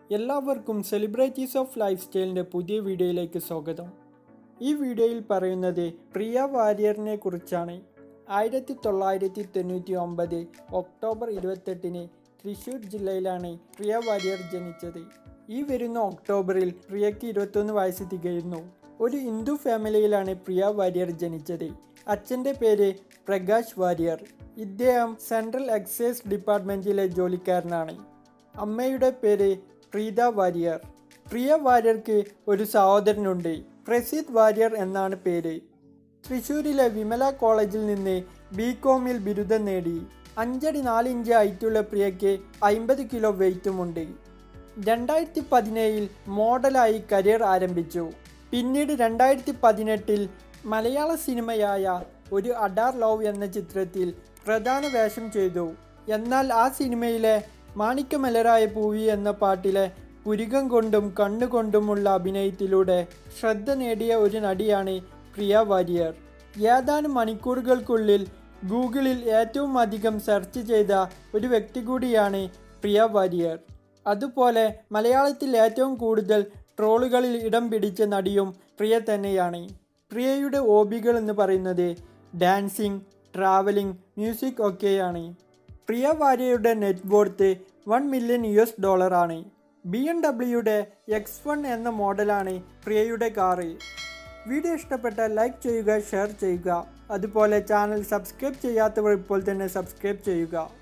എല്ലാവർക്കും celebrities of life സ്റ്റൈലിൻ്റെ പുതിയ വീഡിയോയിലേക്ക് സ്വാഗതം ഈ വീഡിയോയിൽ പറയുന്നത് പ്രിയ വാര്യറിനെ കുറിച്ചാണ് ആയിരത്തി തൊള്ളായിരത്തി തൊണ്ണൂറ്റി ഒമ്പത് ഒക്ടോബർ ഇരുപത്തെട്ടിന് തൃശ്ശൂർ ജില്ലയിലാണ് പ്രിയ വാര്യർ ജനിച്ചത് ഈ വരുന്ന ഒക്ടോബറിൽ പ്രിയയ്ക്ക് ഇരുപത്തൊന്ന് വയസ്സ് തികയുന്നു ഒരു ഹിന്ദു ഫാമിലിയിലാണ് പ്രിയ വാര്യർ ജനിച്ചത് അച്ഛൻ്റെ പേര് പ്രകാശ് വാര്യർ ഇദ്ദേഹം സെൻട്രൽ എക്സൈസ് ഡിപ്പാർട്ട്മെൻറ്റിലെ ജോലിക്കാരനാണ് അമ്മയുടെ പേര് പ്രീത വാര്യർ പ്രിയ വാര്യർക്ക് ഒരു സഹോദരനുണ്ട് പ്രസീദ് വാര്യർ എന്നാണ് പേര് തൃശ്ശൂരിലെ വിമല കോളേജിൽ നിന്ന് ബി കോമിൽ ബിരുദം നേടി അഞ്ചടി നാല് ഇഞ്ച് ഹൈറ്റുള്ള പ്രിയയ്ക്ക് അമ്പത് കിലോ വെയിറ്റുമുണ്ട് രണ്ടായിരത്തി പതിനേഴിൽ മോഡലായി കരിയർ ആരംഭിച്ചു പിന്നീട് രണ്ടായിരത്തി പതിനെട്ടിൽ മലയാള സിനിമയായ ഒരു അഡാർ ലവ് എന്ന ചിത്രത്തിൽ പ്രധാന വേഷം ചെയ്തു എന്നാൽ ആ സിനിമയിലെ മാണിക്യമലരായ പൂവി എന്ന പാട്ടിലെ പുരികം കൊണ്ടും കണ്ണുകൊണ്ടുമുള്ള അഭിനയത്തിലൂടെ ശ്രദ്ധ നേടിയ ഒരു നടിയാണ് പ്രിയ വാര്യർ ഏതാനും മണിക്കൂറുകൾക്കുള്ളിൽ ഗൂഗിളിൽ ഏറ്റവും അധികം സെർച്ച് ചെയ്ത ഒരു വ്യക്തി കൂടിയാണ് പ്രിയ വാര്യർ അതുപോലെ മലയാളത്തിൽ ഏറ്റവും കൂടുതൽ ട്രോളുകളിൽ ഇടം പിടിച്ച നടിയും പ്രിയ തന്നെയാണ് പ്രിയയുടെ ഹോബികൾ എന്ന് പറയുന്നത് ഡാൻസിങ് ട്രാവലിംഗ് മ്യൂസിക് ഒക്കെയാണ് പ്രിയ വാര്യയുടെ net worth one million U S ഡോളറാണ് ബി എം ഡബ്ല്യുയുടെ എക്സ് വൺ എന്ന മോഡലാണ് പ്രിയയുടെ കാറ് വീഡിയോ ഇഷ്ടപ്പെട്ടാൽ ലൈക്ക് ചെയ്യുക ഷെയർ ചെയ്യുക അതുപോലെ ചാനൽ സബ്സ്ക്രൈബ് ചെയ്യാത്തവർ ഇപ്പോൾ തന്നെ സബ്സ്ക്രൈബ് ചെയ്യുക